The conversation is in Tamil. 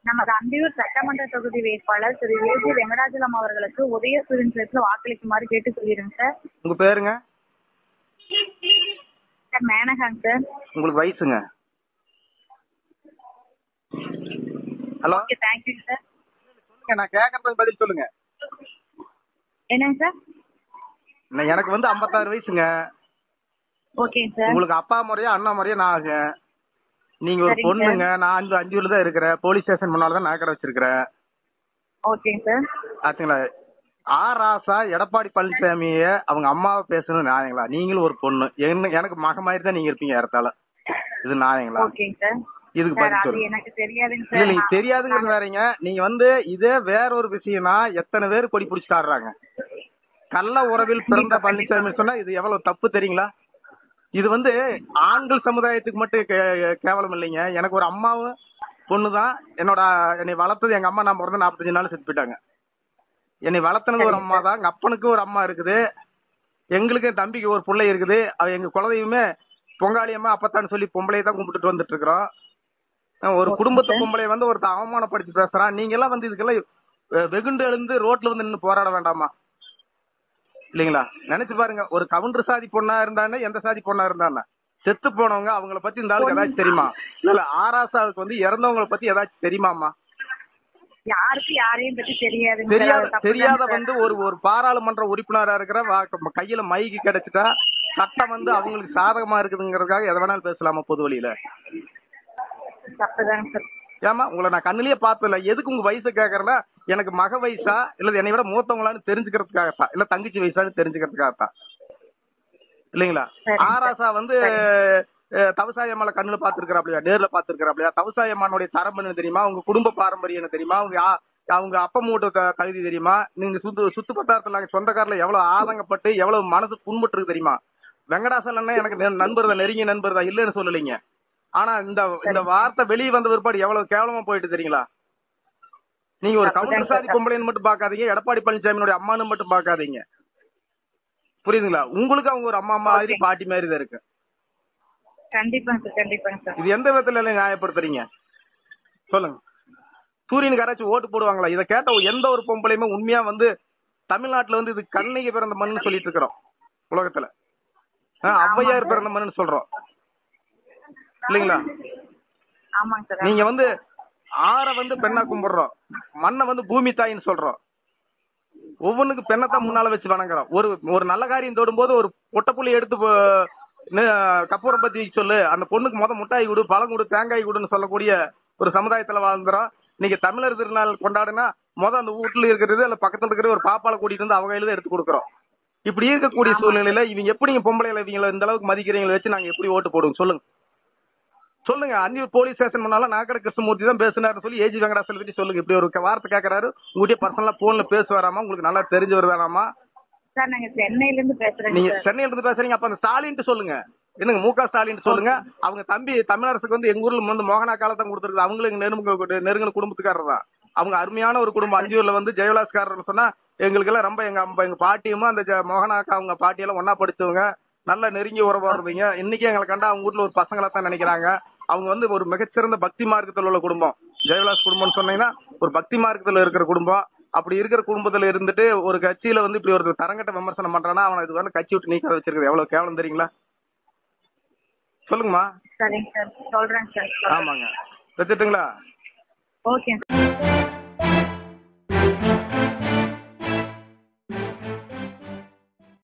நமது அந்தியூர் சட்டமன்ற தொகுதி வேட்பாளர் திரு ஏஜி வெங்கடாஜலம் அவர்களுக்கு உதயசூரியன் சிலத்துல வாக்களிக்குமாறு கேட்டுக் கொள்கிறேன் சார் உங்க பேருங்க சார் மேனகாங்க சார் உங்களுக்கு வயசுங்க ஹலோ ஓகே தேங்க்யூ சார் நான் கேட்கறதுக்கு பதில் சொல்லுங்க என்னங்க சார் நான் எனக்கு வந்து 56 வயசுங்க ஓகேங்க சார் உங்களுக்கு அப்பா முறையா அண்ணா முறையா நான் ஆகும் நீங்க ஒரு சரிங்க பொண்ணுங்க நான் அஞ்சு அஞ்சூர்ல தான் இருக்கிறேன் போலீஸ் ஸ்டேஷன் முன்னால தான் நான் கடை வச்சிருக்கிறேன் ஓகேங்க சார் ஆச்சுங்களா ஆர் ராசா எடப்பாடி பழனிசாமிய அவங்க அம்மாவை பேசணும் நியாயங்களா நீங்களும் ஒரு பொண்ணு என்ன எனக்கு மக மாதிரி தான் நீங்க இருப்பீங்க ஏறத்தால இது நியாயங்களா ஓகேங்க சார் இதுக்கு சார் பதில் அது சொல்லுங்க எனக்கு தெரியாதுங்க இல்ல சார் நீங்க நான்- தெரியாதுங்கிறது வேறீங்க நீங்க வந்து இதே வேற ஒரு விஷயம்னா எத்தனை பேர் கொடி பிடிச்சிட்டு ஆடுறாங்க கள்ள உறவில் பிறந்த பழனிசாமி சொன்னா இது எவ்வளவு தப்பு தெரியுங்களா இது வந்து ஆண்கள் சமுதாயத்துக்கு மட்டும் கே- கேவலம் இல்லைங்க எனக்கு ஒரு அம்மாவும் பொண்ணு தான் என்னோட என்னை வளர்த்தது எங்க அம்மா நான் பிறந்த நாற்பத்தஞ்சு நாள் செத்து போயிட்டாங்க என்னை வளர்த்தனது ஒரு அம்மா தான் எங்க அப்பனுக்கு ஒரு அம்மா இருக்குது எங்களுக்கு என் தம்பிக்கு ஒரு பிள்ளை இருக்குது அவ எங்க குலதெய்வமே பொங்காளி அம்மா அப்பத்தான்னு சொல்லி பொம்பளையை தான் கும்பிட்டுட்டு வந்துட்டு இருக்கிறோம் ஒரு குடும்பத்து பொம்பளை வந்து ஒருத்தன் அவமானப்படுத்தி பேசுறான் நீங்க எல்லாம் வந்து இதுக்கெல்லாம் அஹ், வெகுண்டு எழுந்து ரோட்ல வந்து நின்னு போராட வேண்டாமா இல்லைங்களா நினைச்சு பாருங்க ஒரு கவுண்டர் சாதி பொண்ணா இருந்தானே எந்த சாதி பொண்ணா இருந்தானே செத்து போனவங்க அவங்கள பத்தி இந்த ஆளுக்கு ஏதாச்சும் தெரியுமா இல்ல ஆராசாவுக்கு வந்து இறந்தவங்கள பத்தி ஏதாச்சும் தெரியுமாமா யாருக்கு யாரையும் பத்தி தெரியாதுங்க சார். தெரியாத அது தப்பு தெரியாத தாங்க சார். வந்து ஒரு ஒரு பாராளுமன்ற உறுப்பினரா இருக்கிற வா- கையில மைக்கு கிடைச்சிட்டா சட்டம் வந்து அவங்களுக்கு சாதகமா இருக்குதுங்கிறதுக்காக எதை வேணாலும் பேசலாமா பொது வழியில தப்புதாங்க சார் ஏமா உங்களை நான் கண்ணுலயே பார்த்தல எதுக்கு உங்க வயசு கேக்குறேன்னா எனக்கு மக வயசா இல்ல என்னை விட மூத்தவங்களான்னு தெரிஞ்சுக்கிறதுக்காகத்தான் இல்ல தங்கச்சி வயசான்னு தெரிஞ்சுக்கிறதுக்காகத்தான் இல்லைங்களா சரிங்க சார். ஆராசா வந்து அஹ், தவசாயம்மாள கண்ணுல பாத்துருக்கிறாப்லையா நேர்ல பாத்துருக்கிறாப்லையா தவசாயம்மானுடைய தரம் என்ன தெரியுமா உங்க குடும்ப பாரம்பரியம் என்ன தெரியுமா அவங்க யா- அவங்க அப்பா மூட்ட த- தகுதி தெரியுமா நீங்க சுத்து சுத்து பத்தாரத்துல நாங்க சொந்தக்காரில் எவ்வளவு ஆதங்கப்பட்டு எவ்வளவு மனசு புண்பட்டு இருக்கு தெரியுமா வெங்கடாசல் அண்ணன் எனக்கு நெ- நண்பர் தான் நெருங்கிய நண்பர் தான் இல்லைன்னு சொல்லலைங்க ஆனா இந்த இந்த வார்த்தை வெளியே வந்த பிற்பாடு எவ்வளவு கேவலமா போயிட்டு தெரியுங்களா நீங்க ஒரு தப்புதாங்க கவுண்டர் சாதி சார். பொம்பளைன்னு மட்டும் பாக்காதீங்க எடப்பாடி பழனிசாமியோட அம்மானு மட்டும் பாக்காதீங்க புரியுதுங்களா உங்களுக்கு அவங்க ஒரு அம்மா மாதிரி Okay. பாட்டி மாதிரி தான் இருக்கு கண்டிப்பாங்க சார் கண்டிப்பாங்க சார் இது எந்த விதத்துல எல்லாம் நியாயப்படுத்துறீங்க சொல்லுங்க சூரியனுக்கு யாராச்சும் ஓட்டு போடுவாங்களா இதை கேட்ட எந்த ஒரு பொம்பளையுமே உண்மையா வந்து தமிழ்நாட்டுல வந்து இது கண்ணைக்கு பிறந்த மண்ணுன்னு சொல்லிட்டு இருக்கிறோம் உலகத்துல ஆ, ஔவையார் பிறந்த மண்ணுன்னு சொல்றோம் இல்லைங்களா ஆமாங்க சார் நீங்க வந்து ஆற வந்து பெண்ணா கும்பிடுறோம் மண்ணை வந்து பூமி தாயின்னு சொல்றோம் ஒவ்வொன்றுக்கு பெண்ணத்தான் முன்னால வச்சு வணங்குறோம் ஒரு ஒரு நல்ல காரியம் தொடும்போது ஒரு பொட்டப்புள்ளி எடுத்து போ- நெ- கற்பூரம் பத்தி வைக்க சொல்லு அந்த பொண்ணுக்கு முத முட்டாய் கொடு பழம் கொடு தேங்காய் கொடுன்னு சொல்லக்கூடிய ஒரு சமுதாயத்துல வாழ்ந்துறோம் இன்னைக்கு தமிழர் திருநாள் கொண்டாடுனா முத அந்த வீட்டுல இருக்கிறது இல்ல பக்கத்துல இருக்கிற ஒரு பாப்பால கூட்டிட்டு வந்து அவங்க கையில தான் எடுத்து கொடுக்குறோம் இப்படி இருக்கக்கூடிய சூழ்நிலையில இவங்க எப்படி பொம்பளைகளை இவங்களை இந்த அளவுக்கு மதிக்கிறீங்களை வச்சு நாங்க எப்படி ஓட்டு போடுவோம் சொல்லுங்க சொல்லுங்க அந்தியூர் போலீஸ் ஸ்டேஷன் முன்னால நாகர கிருஷ்ணமூர்த்தி தான் பேசினாருன்னு சொல்லி ஏஜி வெங்கடாசல் பத்தி சொல்லுங்க இப்படி ஒரு வார்த்தை கேட்கறாரு உங்ககிட்ட பர்சனலா போன்ல பேசுவாராமா உங்களுக்கு நல்லா தெரிஞ்சவர் வேணாமா சார் நாங்க சென்னையில இருந்து பேசுறேங்க நீங்க சார் சென்னையில இருந்து பேசுறீங்க அப்ப அந்த ஸ்டாலின் சொல்லுங்க என்னங்க மு க ஸ்டாலின் சொல்லுங்க அவங்க தம்பி தமிழரசுக்கு வந்து எங்க ஊர்ல வந்து மோகனா காலத்தான் கொடுத்துருக்கு அவங்களுக்கு நெருங்க நெருங்கின குடும்பத்துக்காரர் தான் அவங்க அருமையான ஒரு குடும்பம் அஞ்சூர்ல வந்து ஜெயவிலாஸ்காரர் சொன்னா எங்களுக்கு எல்லாம் ரொம்ப எங்க அம்ப- எங்க பாட்டியும் அந்த ஜ- மோகனா அக்கா அவங்க பாட்டியெல்லாம் ஒன்னா படிச்சவங்க நல்ல நெருங்கி உறவா இருந்தீங்க இன்னைக்கு எங்களை கண்டா அவங்க வீட்ல ஒரு பசங்களா தான் நினைக்கிறாங்க அவங்க வந்து ஒரு மிகச்சிறந்த பக்தி மார்க்கத்தில் உள்ள குடும்பம் ஜெயவிலாஸ் குடும்பம்னு சொன்னீங்கன்னா ஒரு பக்தி மார்க்கத்தில் இருக்கிற குடும்பம் அப்படி இருக்கிற குடும்பத்துல இருந்துட்டு ஒரு கட்சியில வந்து இப்படி ஒரு தரங்கட்ட விமர்சனம் பண்றானா அவனை இது வந்து கட்சி விட்டு நீக்க வச்சிருக்கிறது எவ்வளவு கேவலம் தெரியுங்களா சொல்லுங்கம்மா சரிங்க சார் சொல்றேங்க சார் ஆமாங்க வச்சுட்டுங்களா ஓகே சார்